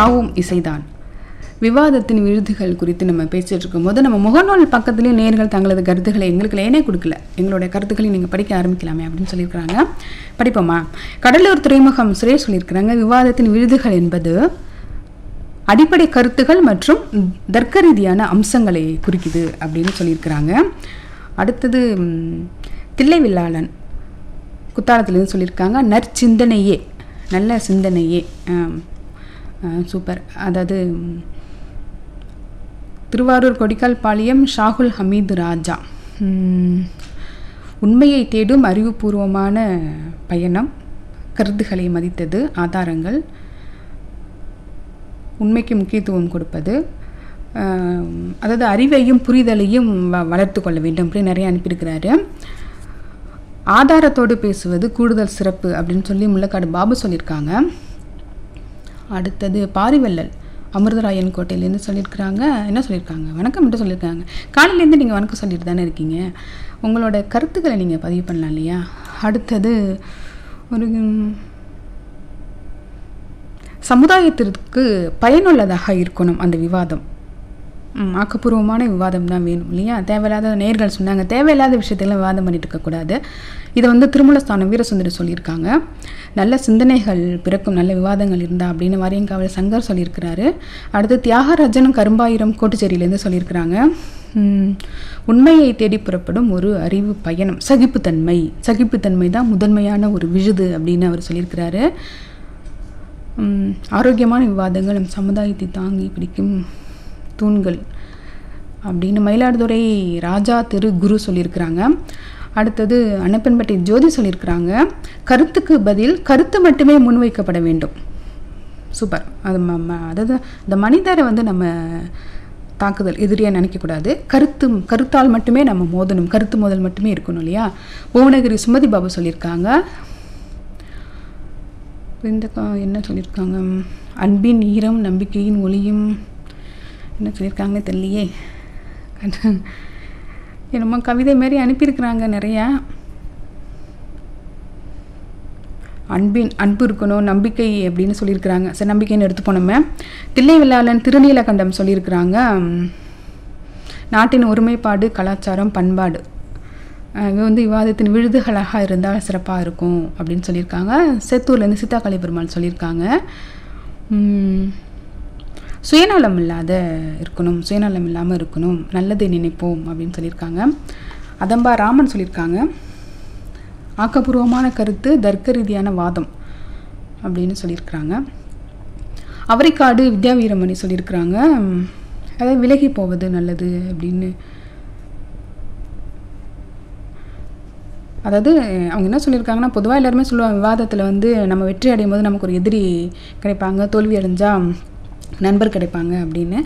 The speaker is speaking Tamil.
யாவும் இசைதான் விவாதத்தின் விருதுகள் குறித்து நம்ம பேசிட்டு இருக்கும்போது நம்ம முகநூல் பக்கத்துலேயும் நேர்கள் தங்களது கருத்துக்களை எங்களுக்கு லேனே கொடுக்கல எங்களுடைய கருத்துக்களை நீங்கள் படிக்க ஆரம்பிக்கலாமே அப்படின்னு சொல்லியிருக்கிறாங்க படிப்போமா கடலூர் துறைமுகம் சுரேஷ் சொல்லியிருக்கிறாங்க விவாதத்தின் விருதுகள் என்பது அடிப்படை கருத்துகள் மற்றும் தர்க்க ரீதியான அம்சங்களை குறிக்குது அப்படின்னு சொல்லியிருக்கிறாங்க அடுத்தது ம், தில்லைவில்லாளன் குத்தாலத்துலேருந்து சொல்லியிருக்காங்க நற்சிந்தனையே நல்ல சிந்தனையே ஆம். ஆ, சூப்பர் அதாவது ம், திருவாரூர் கொடிக்கால் பாளையம் ஷாகுல் ஹமீது ராஜா ம், உண்மையை தேடும் அறிவுபூர்வமான பயணம் கருத்துக்களை மதித்தது ஆதாரங்கள் உண்மைக்கு முக்கியத்துவம் கொடுப்பது ஆம், அதாவது அறிவையும் புரிதலையும் வ வளர்த்து கொள்ள வேண்டும் அப்படின்னு நிறைய அனுப்பியிருக்கிறாரு ஆதாரத்தோடு பேசுவது கூடுதல் சிறப்பு அப்படின்னு சொல்லி முள்ளக்காடு பாபு சொல்லியிருக்காங்க அடுத்தது பாரிவள்ளல் அமிர்தராயன் கோட்டையிலேருந்து சொல்லியிருக்கிறாங்க என்ன சொல்லியிருக்காங்க வணக்கம் என்று சொல்லியிருக்காங்க காலையிலேருந்து நீங்கள் வணக்கம் சொல்லிட்டு தானே இருக்கீங்க உங்களோட கருத்துக்களை நீங்கள் பதிவு பண்ணலாம் இல்லையா அடுத்தது ஒரு ம், சமுதாயத்திற்கு பயனுள்ளதாக இருக்கணும் அந்த விவாதம் ம், ஆக்கப்பூர்வமான விவாதம் தான் வேணும் இல்லையா தேவையில்லாத நேர்கள் சொன்னாங்க தேவையில்லாத விஷயத்தெல்லாம் விவாதம் பண்ணிட்டு இருக்கக்கூடாது இதை வந்து திருமலஸ்தானம் வீரசுந்தரி சொல்லியிருக்காங்க நல்ல சிந்தனைகள் பிறக்கும் நல்ல விவாதங்கள் இருந்தா அப்படின்னு வாரியங்காவல் சங்கர் சொல்லியிருக்கிறாரு அடுத்து தியாகராஜனும் கரும்பாயிரம் கோட்டுச்சேரியிலேருந்து சொல்லியிருக்கிறாங்க ம், உண்மையை தேடி புறப்படும் ஒரு அறிவு பயணம் சகிப்புத்தன்மை சகிப்புத்தன்மை தான் முதன்மையான ஒரு விழுது அப்படின்னு அவர் சொல்லியிருக்கிறாரு ம், ஆரோக்கியமான விவாதங்கள் நம் சமுதாயத்தை தாங்கி பிடிக்கும் தூண்கள் அப்படின்னு மயிலாடுதுறை ராஜா திரு குரு சொல்லியிருக்கிறாங்க அடுத்தது அன்னப்பன்பட்டி ஜோதி சொல்லியிருக்கிறாங்க கருத்துக்கு பதில் கருத்து மட்டுமே முன்வைக்கப்பட வேண்டும் சூப்பர் அது ம- ம- அதாவது இந்த மனிதரை வந்து நம்ம தாக்குதல் எதிரியாக நினைக்கக்கூடாது கருத்து கருத்தால் மட்டுமே நம்ம மோதணும் கருத்து மோதல் மட்டுமே இருக்கணும் இல்லையா புவனகிரி சுமதி பாபு சொல்லியிருக்காங்க இந்த கா- என்ன சொல்லியிருக்காங்க அன்பின் ஈரம் நம்பிக்கையின் ஒளியும் என்ன சொல்லியிருக்காங்க தெரியலையே என்னமோ கவிதை மாதிரி அனுப்பியிருக்கிறாங்க நிறையா அன்பின் அன்பு இருக்கணும் நம்பிக்கை அப்படின்னு சொல்லியிருக்கிறாங்க சரி நம்பிக்கைன்னு எடுத்து போனோமே தில்லைவில்லாளன் திருநீலகண்டம் சொல்லியிருக்கிறாங்க உம், நாட்டின் ஒருமைப்பாடு கலாச்சாரம் பண்பாடு அஹ் இவ வந்து விவாதத்தின் விழுதுகளாக இருந்தால் சிறப்பாக இருக்கும் அப்படின்னு சொல்லியிருக்காங்க சேத்தூர்லேருந்து சீதா பெருமாள் சொல்லியிருக்காங்க உம், சுயநலம் இல்லாத இருக்கணும் சுயநலம் இல்லாமல் இருக்கணும் நல்லதை நினைப்போம் அப்படின்னு சொல்லியிருக்காங்க அதம்பா ராமன் சொல்லியிருக்காங்க ஆக்கப்பூர்வமான கருத்து தர்க்க ரீதியான வாதம் அப்படின்னு சொல்லியிருக்கிறாங்க அவரைக்காடு வித்யா வீரமணி சொல்லியிருக்கிறாங்க உம், அதாவது விலகி போவது நல்லது அப்படின்னு அதாவது அவங்க என்ன சொல்லியிருக்காங்கன்னா பொதுவாக எல்லாருமே சொல்லுவாங்க விவாதத்தில் வந்து நம்ம வெற்றி அடையும் போது நமக்கு ஒரு எதிரி கிடைப்பாங்க தோல்வி அடைஞ்சா நண்பர் கிடைப்பாங்க அப்படின்னு